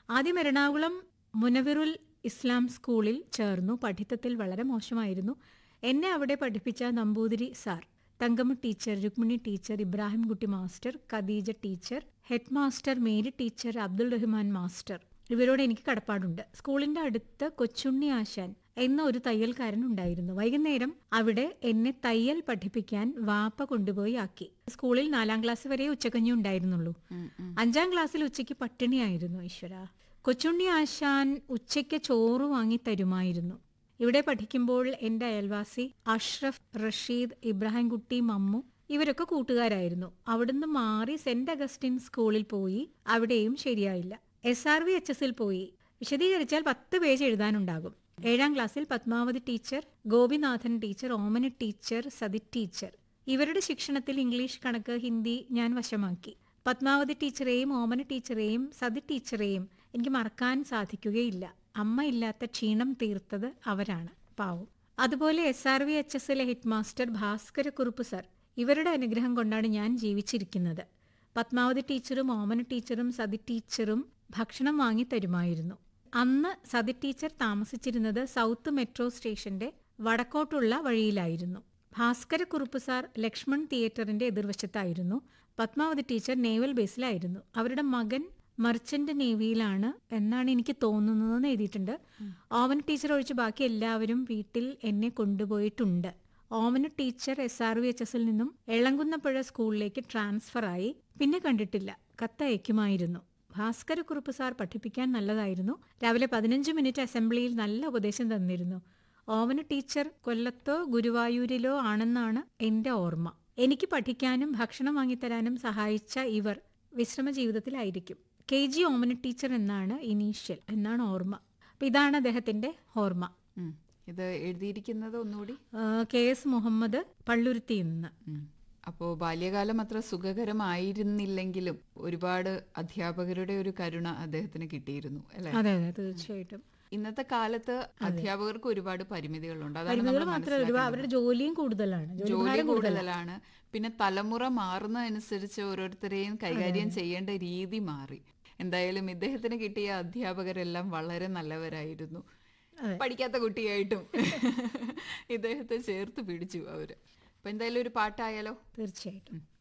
ആദ്യം എറണാകുളം മുനവിറുൽ ഇസ്ലാം സ്കൂളിൽ ചേർന്നു പഠിത്തത്തിൽ വളരെ മോശമായിരുന്നു എന്നെ അവിടെ പഠിപ്പിച്ച Namboothiri sir Thankamma teacher Rukmini teacher Ibrahimkutty master Khadeeja teacher head master Mary teacher Abdul Rahman master ഇവരോട് എനിക്ക് കടപ്പാടുണ്ട് സ്കൂളിന്റെ അടുത്ത് കൊച്ചുണ്ണി ആശാൻ എന്ന ഒരു തയ്യൽക്കാരൻ ഉണ്ടായിരുന്നു വൈകുന്നേരം അവിടെ എന്നെ തയ്യൽ പഠിപ്പിക്കാൻ വാപ്പ കൊണ്ടുപോയി ആക്കി സ്കൂളിൽ നാലാം ക്ലാസ് വരെ ഉച്ചക്കഞ്ഞി ഉണ്ടായിരുന്നുള്ളൂ അഞ്ചാം ക്ലാസ്സിൽ ഉച്ചയ്ക്ക് പട്ടിണിയായിരുന്നു ഈശ്വര കൊച്ചുണ്ണി ആശാൻ ഉച്ചയ്ക്ക് ചോറ് വാങ്ങി തരുമായിരുന്നു ഇവിടെ പഠിക്കുമ്പോൾ എൻ്റെ അയൽവാസി അഷ്റഫ് റഷീദ് ഇബ്രാഹിംകുട്ടി മമ്മു ഇവരൊക്കെ കൂട്ടുകാരായിരുന്നു അവിടുന്ന് മാറി സെന്റ് അഗസ്റ്റിൻ സ്കൂളിൽ പോയി അവിടെയും ശരിയായില്ല എസ് ആർ വി എച്ച് എസിൽ പോയി വിശദീകരിച്ചാൽ പത്ത് പേജ് എഴുതാനുണ്ടാകും ഏഴാം ക്ലാസ്സിൽ Padmavathi teacher Gopinathan teacher Omana teacher Sathi teacher ഇവരുടെ ശിക്ഷണത്തിൽ ഇംഗ്ലീഷ് കണക്ക് ഹിന്ദി ഞാൻ വശമാക്കി പത്മാവതി ടീച്ചറെയും ഓമന ടീച്ചറെയും സതി ടീച്ചറെയും എനിക്ക് മറക്കാൻ സാധിക്കുകയില്ല അമ്മ ഇല്ലാത്ത ക്ഷീണം തീർത്തത് അവരാണ് പാവം അതുപോലെ എസ് ആർ വി എച്ച് എസിലെ head master Bhaskara Kurup sir ഇവരുടെ അനുഗ്രഹം കൊണ്ടാണ് ഞാൻ ജീവിച്ചിരിക്കുന്നത് പത്മാവതി ടീച്ചറും ഓമന ടീച്ചറും സതി ടീച്ചറും ഭക്ഷണം വാങ്ങി തരുമായിരുന്നു അന്ന് സതി ടീച്ചർ താമസിച്ചിരുന്നത് സൗത്ത് മെട്രോ സ്റ്റേഷന്റെ വടക്കോട്ടുള്ള വഴിയിലായിരുന്നു ഭാസ്കര കുറുപ്പ് സാർ ലക്ഷ്മൺ തിയേറ്ററിന്റെ എതിർവശത്തായിരുന്നു പത്മാവതി ടീച്ചർ നേവൽ ബേസിലായിരുന്നു അവരുടെ മകൻ മർച്ചന്റ് നേവിയിലാണ് എന്നാണ് എനിക്ക് തോന്നുന്നതെന്ന് എഴുതിയിട്ടുണ്ട് ഓമന ടീച്ചർ ഒഴിച്ച് ബാക്കി എല്ലാവരും വീട്ടിൽ എന്നെ കൊണ്ടുപോയിട്ടുണ്ട് Omana teacher S R V H എസിൽ നിന്നും എളങ്കുന്നപ്പുഴ സ്കൂളിലേക്ക് ട്രാൻസ്ഫർ ആയി പിന്നെ കണ്ടിട്ടില്ല കത്തയക്കുമായിരുന്നു ഭാസ്കരക്കുറുപ്പ് സാർ പഠിപ്പിക്കാൻ നല്ലതായിരുന്നു രാവിലെ പതിനഞ്ച് മിനിറ്റ് അസംബ്ലിയിൽ നല്ല ഉപദേശം തന്നിരുന്നു ഓമന ടീച്ചർ കൊല്ലത്തോ ഗുരുവായൂരിലോ ആണെന്നാണ് എന്റെ ഓർമ്മ എനിക്ക് പഠിക്കാനും ഭക്ഷണം വാങ്ങിത്തരാനും സഹായിച്ച ഇവർ വിശ്രമ ജീവിതത്തിലായിരിക്കും കെ ജി ഓമന ടീച്ചർ എന്നാണ് ഇനീഷ്യൽ എന്നാണ് ഓർമ്മ അപ്പൊ ഇതാണ് അദ്ദേഹത്തിന്റെ ഓർമ്മ ഉം. ഇത് എഴുതിയിരിക്കുന്നത് ഒന്നുകൂടി ആ, കെ എസ് മുഹമ്മദ് പള്ളുരുത്തി നിന്ന് ഉം. അപ്പോ ബാല്യകാലം അത്ര സുഖകരമായിരുന്നില്ലെങ്കിലും ഒരുപാട് അധ്യാപകരുടെ ഒരു കരുണ അദ്ദേഹത്തിന് കിട്ടിയിരുന്നു അല്ലെ അതെ അതെ തീർച്ചയായിട്ടും ഇന്നത്തെ കാലത്ത് അധ്യാപകർക്ക് ഒരുപാട് പരിമിതികളുണ്ട് അതാണ് പരിമിതികൾ നമ്മൾ മാത്രമല്ല ഒരുപാട് അവരുടെ ജോലിയും കൂടുതലാണ് ജോലി ജോലിഭാരം കൂടുതലാണ് കൂടുതലാണ് പിന്നെ തലമുറ മാറുന്നതനുസരിച്ച് ഓരോരുത്തരെയും കൈകാര്യം ചെയ്യേണ്ട രീതി മാറി എന്തായാലും ഇദ്ദേഹത്തിന് കിട്ടിയ അധ്യാപകരെല്ലാം വളരെ നല്ലവരായിരുന്നു അതെ. പഠിക്കാത്ത കുട്ടിയായിട്ടും ഇദ്ദേഹത്തെ ചേർത്ത് പിടിച്ചു അവര് അപ്പൊ എന്തായാലും ഒരു പാട്ടായാലോ തീർച്ചയായിട്ടും